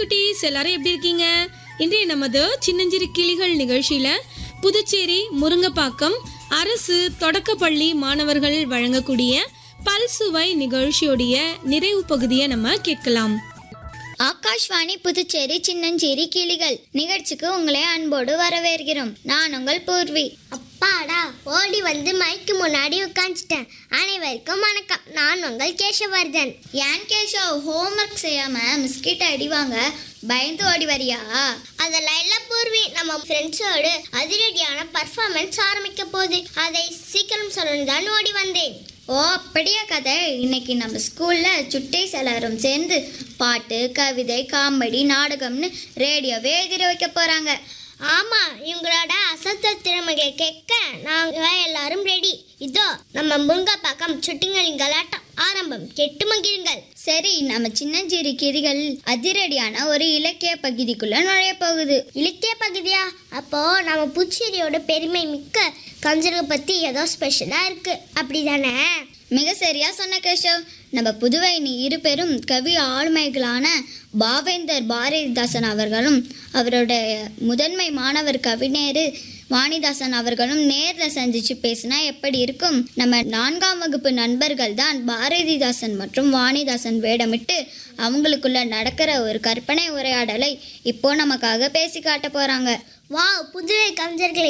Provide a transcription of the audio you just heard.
குட்டீஸ் எல்லாரும் எப்படி இருக்கீங்க இன்றைய நமது சின்னஞ்சிறு கிளிகள் நிகழ்ச்சியில புதுச்சேரி முருங்கப்பாக்கம் அரசு தொடக்கப்பள்ளி மாணவர்கள் வழங்கக்கூடிய பல்சுவை நிகழ்ச்சியோடைய நிறைவு பகுதியை நம்ம கேட்கலாம் ஆகாஷ்வாணி புதுச்சேரி சின்னஞ்சேரி கிளிகள் நிகழ்ச்சிக்கு உங்களை அன்போடு வரவேற்கிறோம் நான் உங்கள் பூர்வி அப்பாடா ஓடி வந்து மைக்கு முன்னாடி உட்காந்துட்டேன் அனைவருக்கும் வணக்கம் நான் உங்கள் கேசவர்தன் ஏன் கேஷவ் ஹோம்ஒர்க் செய்யாம மிஸ்கிட்ட அடிவாங்க பயந்து ஓடி வரியா அதெல்லாம் இல்ல பூர்வி நம்ம ஃப்ரெண்ட்ஸோடு அதிரடியான பர்ஃபார்மன்ஸ் ஆரம்பிக்க போகுது அதை சீக்கிரம் சொல்லணும் தான் ஓடி வந்தேன் ஓ அப்படியா கதை இன்னைக்கு நம்ம ஸ்கூல்ல சுட்டேஸ் எல்லாரும் சேர்ந்து பாட்டு கவிதை காமெடி நாடகம்னு ரேடியோவே எதிர வைக்க போறாங்க ஆமா இவங்களோட அசத்த திறமைகளை கேட்க நாங்க எல்லாரும் ரெடி இதோ நம்ம முருங்கப்பாக்கம் சுட்டிங்களின் கலாட்டம் ஆரம்பம் கெட்டு மகிழுங்கள் சரி நம்ம சின்னஞ்சிறு கிரிகள் அதிரடியான ஒரு இலக்கிய பகுதிக்குள்ள நுழைய போகுது இலக்கிய பகுதியா அப்போ நம்ம புதுச்சேரியோட பெருமை மிக்க கஞ்சரை பத்தி ஏதோ ஸ்பெஷலா இருக்கு அப்படிதானே மிக சரியா சொன்ன கேஷவ் நம்ம புதுவை நீ இரு பெரும் கவி ஆளுமைகளான பாவேந்தர் பாரதிதாசன் அவர்களும் அவருடைய முதன்மை மாணவர் கவிஞர் வாணிதாசன் அவர்களும் நேரில் சந்திச்சு பேசினா எப்படி இருக்கும் நம்ம நான்காம் வகுப்பு நண்பர்கள் தான் பாரதிதாசன் மற்றும் வாணிதாசன் வேடமிட்டு அவங்களுக்குள்ள நடக்கிற ஒரு கற்பனை உரையாடலை இப்போ நமக்காக பேசி காட்ட போறாங்க வாவ் புதுவை கவிஞர்களை